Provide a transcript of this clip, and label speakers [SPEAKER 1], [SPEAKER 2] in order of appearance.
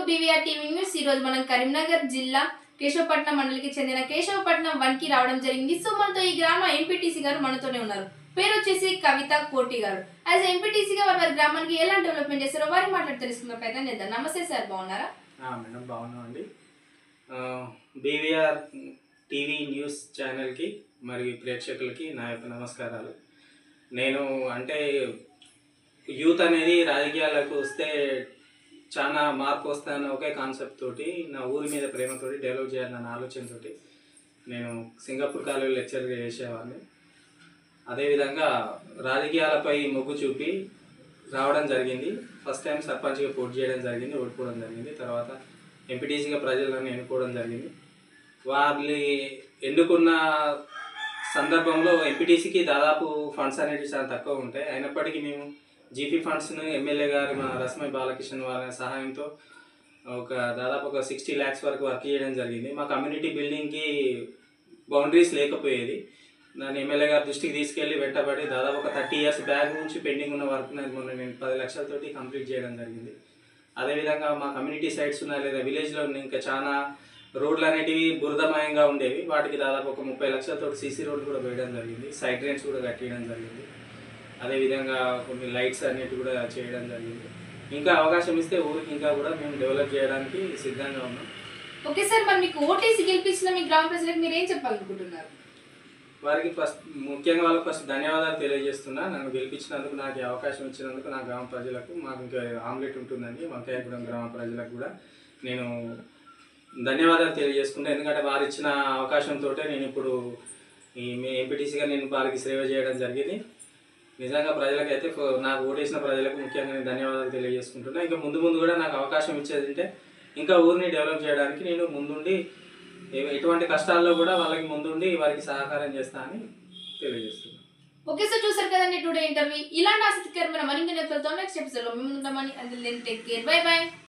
[SPEAKER 1] BVR TV news ఈ రోజు మనం కరీంనగర్ జిల్లా కేశవపట్నం మండలికి చెందిన కేశవపట్నం వన్ కి రావడం జరిగింది సో మనతో ఈ గ్రామ ఎంపీటీసీ గారు మనతోనే ఉన్నారు పేరు వచ్చేసి కవిత కోటి గారు యాజ్ ఎంపీటీసీగా వారి వారి గ్రామానికి ఎలాంటి డెవలప్మెంట్ చేస్తారో వారి మాట్లాడి తెలుసుకున్న ప్రయత్నం చేద్దాం నమస్తే సార్ బాగున్నారా
[SPEAKER 2] ఆ, మేడం బాగున్నామండి బీవీఆర్ టీవీ న్యూస్ ఛానల్కి మరియు ప్రేక్షకులకి నా యొక్క నమస్కారాలు నేను అంటే యూత్ అనేది రాజకీయాలకు వస్తే చాలా మార్పు వస్తాయన్న ఒకే కాన్సెప్ట్ తోటి నా ఊరి మీద ప్రేమతోటి డెవలప్ చేయాలన్న ఆలోచనతోటి నేను సింగపూర్ కాలేజీలో లెక్చర్గా చేసేవాడిని అదేవిధంగా రాజకీయాలపై మొగ్గు చూపి రావడం జరిగింది ఫస్ట్ టైం సర్పంచ్గా పోటీ చేయడం జరిగింది ఓడిపోవడం జరిగింది తర్వాత ఎంపీటీసీగా ప్రజలను ఎన్నుకోవడం జరిగింది వాళ్ళు ఎన్నుకున్న సందర్భంలో ఎంపీటీసీకి దాదాపు ఫండ్స్ అనేవి చాలా తక్కువ ఉంటాయి అయినప్పటికీ మేము జీపీ ఫండ్స్ను ఎమ్మెల్యే గారు మన రస్మై బాలకృష్ణ వారి సహాయంతో ఒక దాదాపు ఒక సిక్స్టీ ల్యాక్స్ వరకు వర్క్ చేయడం జరిగింది మా కమ్యూనిటీ బిల్డింగ్కి బౌండరీస్ లేకపోయేది దాన్ని ఎమ్మెల్యే గారి దృష్టికి తీసుకెళ్ళి వెంటబడి దాదాపు ఒక థర్టీ ఇయర్స్ బ్యాక్ నుంచి పెండింగ్ ఉన్న వర్క్ నేను మొన్న నేను పది లక్షలతోటి కంప్లీట్ చేయడం జరిగింది అదేవిధంగా మా కమ్యూనిటీ సైట్స్ ఉన్నాయి లేదా విలేజ్లో ఇంకా చాలా రోడ్లు అనేటివి బురదమయంగా ఉండేవి వాటికి దాదాపు ఒక ముప్పై లక్షలతో సీసీ రోడ్లు కూడా వేయడం జరిగింది సైడ్ డ్రైన్స్ కూడా కట్టేయడం జరిగింది అదేవిధంగా కొన్ని లైట్స్ అనేవి కూడా చేయడం జరిగింది ఇంకా అవకాశం ఇస్తే ఊరికి ఇంకా కూడా మేము డెవలప్ చేయడానికి సిద్ధంగా ఉన్నాం
[SPEAKER 1] ఓకే సార్ మరి మీకు ఓటేసి గెలిపించిన మీ గ్రామ ప్రజలకు మీరు ఏం చెప్పాలనుకుంటున్నారు
[SPEAKER 2] వారికి ఫస్ట్ ముఖ్యంగా వాళ్ళకి ఫస్ట్ ధన్యవాదాలు తెలియజేస్తున్నా నన్ను గెలిపించినందుకు నాకు ఈ అవకాశం ఇచ్చినందుకు నా గ్రామ ప్రజలకు మాకు ఇంకా ఆమ్లెట్ ఉంటుందండి వంకాయగూడెం గ్రామ ప్రజలకు కూడా నేను ధన్యవాదాలు తెలియజేసుకుంటా ఎందుకంటే వారు ఇచ్చిన అవకాశంతో నేను ఇప్పుడు ఈ మీ ఎంపీటీసీగా నేను వారికి సేవ చేయడం జరిగింది నిజంగా ప్రజలకైతే ఫ- నాకు ఓటేసిన ప్రజలకు ముఖ్యంగా నేను ధన్యవాదాలు తెలియజేసుకుంటున్నా ఇంకా ముందు ముందు కూడా నాకు అవకాశం ఇచ్చేది అంటే ఇంకా ఊరిని డెవలప్ చేయడానికి నేను ముందుండి ఎ- ఎటువంటి కష్టాల్లో కూడా వాళ్ళకి ముందుండి వారికి సహకారం చేస్తా అని తెలియజేస్తున్నాను
[SPEAKER 1] ఓకే సార్ చూసారు కదండి టుడే ఇంటర్వ్యూ ఇలాంటి ఆసక్తికరమైన మరిన్ని నేతలతో నెక్స్ట్ ఎపిసోడ్ లో మేము ఉంటామని అందులో టేక్ కేర్ బై బై